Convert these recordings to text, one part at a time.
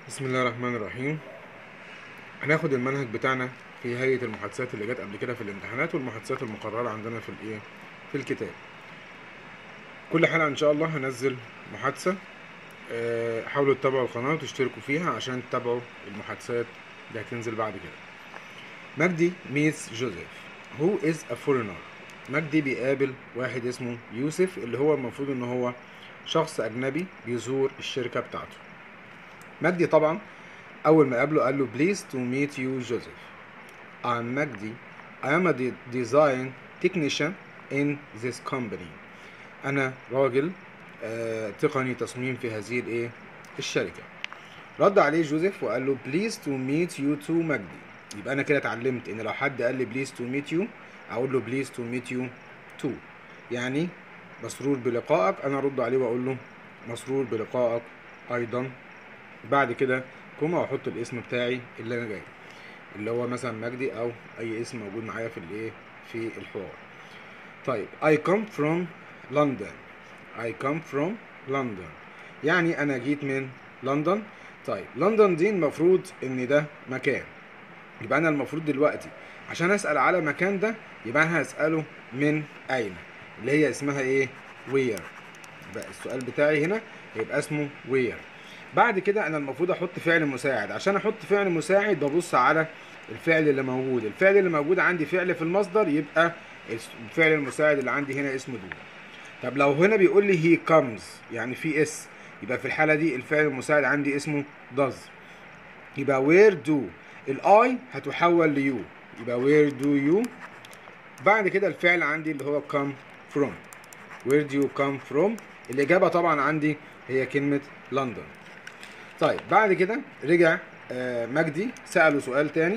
بسم الله الرحمن الرحيم هناخد المنهج بتاعنا في هيئة المحادثات اللي جت قبل كده في الامتحانات والمحادثات المقررة عندنا في الايه في الكتاب كل حلقة ان شاء الله هنزل محادثة آه، حاولوا تتابعوا القناة وتشتركوا فيها عشان تتابعوا المحادثات اللي هتنزل بعد كده مجدي ميس جوزيف هو از ا فورينر مجدي بيقابل واحد اسمه يوسف اللي هو المفروض ان هو شخص اجنبي بيزور الشركة بتاعته مجدي طبعا اول ما قابله قال له pleased to meet you Joseph I'm مجدي I am a de- design technician in this company انا راجل آه تقني تصميم في هذه الايه الشركه رد عليه جوزيف وقال له pleased to meet you too مجدي يبقى انا كده اتعلمت ان لو حد قال لي pleased to meet you اقول له pleased to meet you too يعني مسرور بلقائك انا ارد عليه واقول له مسرور بلقائك ايضا بعد كده كوما واحط الاسم بتاعي اللي انا جاي اللي هو مثلا مجدي او اي اسم موجود معايا في الايه في الحوار طيب I come from London I come from London يعني انا جيت من لندن طيب لندن دي المفروض ان ده مكان يبقى انا المفروض دلوقتي عشان اسال على مكان ده يبقى انا هساله من اين اللي هي اسمها ايه where يبقى السؤال بتاعي هنا هيبقى اسمه where بعد كده انا المفروض احط فعل مساعد عشان احط فعل مساعد ببص على الفعل اللي موجود الفعل اللي موجود عندي فعل في المصدر يبقى الفعل المساعد اللي عندي هنا اسمه دو طب لو هنا بيقول لي هي كمز يعني في اس يبقى في الحاله دي الفعل المساعد عندي اسمه does يبقى where do الاي هتحول ليو يبقى where do you بعد كده الفعل عندي اللي هو come from where do you come from الإجابة طبعا عندي هي كلمة لندن طيب بعد كده رجع آه، مجدي سأله سؤال تاني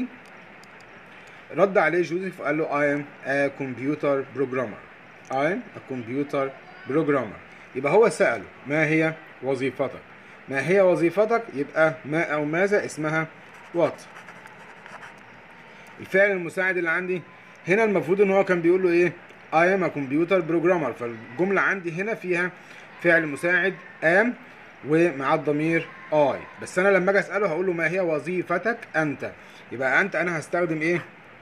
رد عليه جوزيف وقال له I am a computer programmer I am a computer programmer يبقى هو سأله ما هي وظيفتك ما هي وظيفتك يبقى ما أو ماذا اسمها what الفعل المساعد اللي عندي هنا المفروض ان هو كان بيقول له ايه I am a computer programmer فالجملة عندي هنا فيها فعل مساعد am ومع الضمير I بس انا لما اجي اساله هقول له ما هي وظيفتك انت يبقى انت انا هستخدم ايه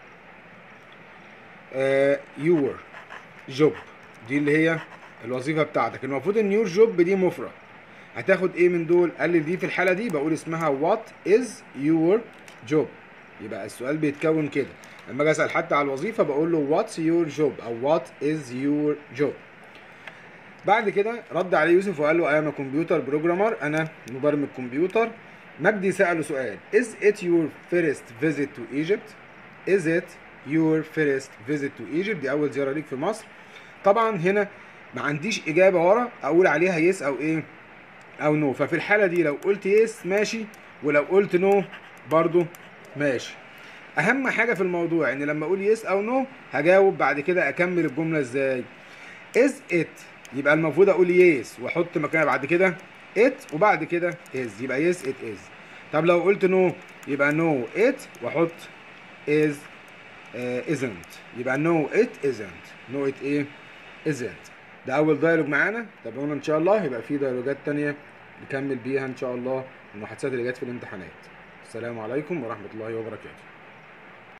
آه your job دي اللي هي الوظيفة بتاعتك المفروض ان your job دي مفرد هتاخد ايه من دول قال لي دي في الحالة دي بقول اسمها what is your job يبقى السؤال بيتكون كده لما اجي اسال حد على الوظيفه بقول له what's your job او what is your job بعد كده رد عليه يوسف وقال له انا كمبيوتر بروجرامر انا مبرمج كمبيوتر مجدي ساله سؤال is it your first visit to Egypt is it your first visit to Egypt دي اول زياره ليك في مصر طبعا هنا ما عنديش اجابه ورا اقول عليها يس او ايه او نو ففي الحاله دي لو قلت يس ماشي ولو قلت نو برضو ماشي اهم حاجه في الموضوع ان لما اقول يس او نو هجاوب بعد كده اكمل الجمله ازاي از ات يبقى المفروض اقول يس واحط مكانها بعد كده ات وبعد كده از يبقى يس ات از طب لو قلت نو يبقى نو ات واحط از ازنت يبقى نو ات ازنت نو ات ايه ازنت ده اول دايلوج معانا تابعونا ان شاء الله يبقى في دايلوجات تانية نكمل بيها ان شاء الله المحادثات اللي جت في الامتحانات السلام عليكم ورحمه الله وبركاته